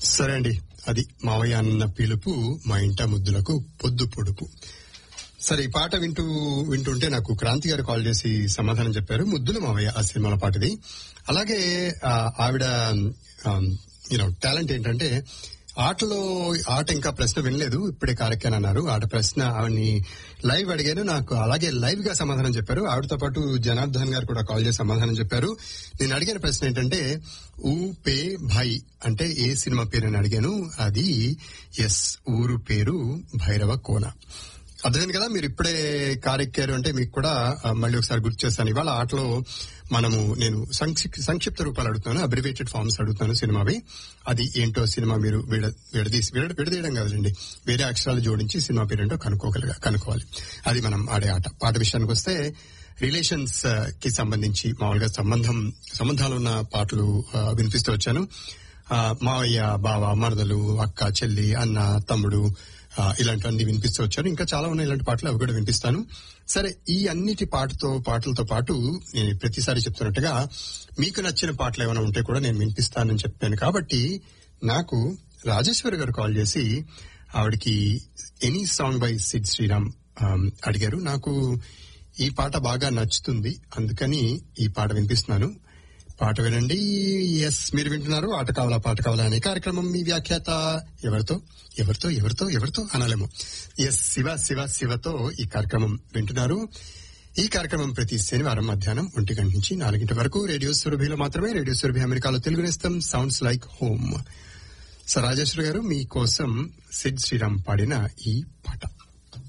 సరే అండి అది మావయ్య అన్న పిలుపు మా ఇంట ముద్దులకు పొద్దు పొడుపు సరే ఈ పాట వింటూ వింటుంటే నాకు క్రాంతి గారు కాల్ చేసి సమాధానం చెప్పారు ముద్దుల మావయ్య ఆ సినిమాల పాటది అలాగే ఆ, ఆవిడ యూనో టాలెంట్ ఏంటంటే ఆటలో ఆట ఇంకా ప్రశ్న వినలేదు ఇప్పుడే కార్యక్రమం అన్నారు ఆట ప్రశ్న ఆవిడని లైవ్ అడిగాను నాకు అలాగే లైవ్ గా సమాధానం చెప్పారు ఆవిడతో పాటు జనార్దన్ గారు కూడా కాల్ చేసి సమాధానం చెప్పారు నేను అడిగిన ప్రశ్న ఏంటంటే ఊ పే భాయ్ అంటే ఏ సినిమా పేరు అని అడిగాను అది ఎస్ ఊరు పేరు భైరవ కోన అర్థమైంది కదా మీరు ఇప్పుడే కారెక్కారు అంటే మీకు కూడా ఆ, మళ్ళీ ఒకసారి గుర్తు చేస్తాను ఇవాళ ఆటలో మనము నేను సంక్షి- సంక్షిప్త రూపాలు అడుగుతాను అబ్రివేటెడ్ ఫార్మ్స్ అడుగుతాను సినిమావి అది ఏంటో సినిమా మీరు విడ విడదీసి విడ విడదీయడం కాదులేండి వేరే అక్షరాలు జోడించి సినిమా పేరు ఏంటో కనుక్కోగలిగా కనుక్కోవాలి అది మనం ఆడే ఆట పాట విషయానికి వస్తే రిలేషన్స్ ఆ, కి సంబంధించి మామూలుగా సంబంధం సంబంధాలు ఉన్న పాటలు ఆ, వినిపిస్తూ వచ్చాను ఆ, మావయ్య బావ మరదలు అక్క చెల్లి అన్న తమ్ముడు ఆ, ఇలాంటివన్నీ వినిపిస్తూ వచ్చాను ఇంకా చాలా ఉన్నాయి ఇలాంటి పాటలు అవి కూడా వినిపిస్తాను సరే ఈ అన్నిటి పాటతో పాటలతో పాటు నేను ప్రతిసారి చెప్తున్నట్టుగా మీకు నచ్చిన పాటలు ఏమైనా ఉంటే కూడా నేను వినిపిస్తానని చెప్పాను కాబట్టి నాకు రాజేశ్వరి గారు కాల్ చేసి ఆవిడకి any song by Sid Sriram um, అడిగారు నాకు ఈ పాట బాగా నచ్చుతుంది అందుకని ఈ పాట వినిపిస్తున్నాను పాట వినండి ఎస్ మీరు వింటున్నారు ఆట కావాలా పాట కావాలా అనే కార్యక్రమం మీ వ్యాఖ్యాత ఎవరితో ఎవరితో ఎవరితో ఎవరితో అనాలేమో ఎస్ శివ శివ శివతో ఈ కార్యక్రమం వింటున్నారు ఈ కార్యక్రమం ప్రతి శనివారం మధ్యాహ్నం ఒంటి గంట నుంచి నాలుగింటి వరకు రేడియో సురభిలో మాత్రమే రేడియో సురభి అమెరికాలో తెలుగు నేస్తం sounds like home so Rajeshwari garu మీకోసం సిద్ శ్రీరామ్ పాడిన ఈ పాట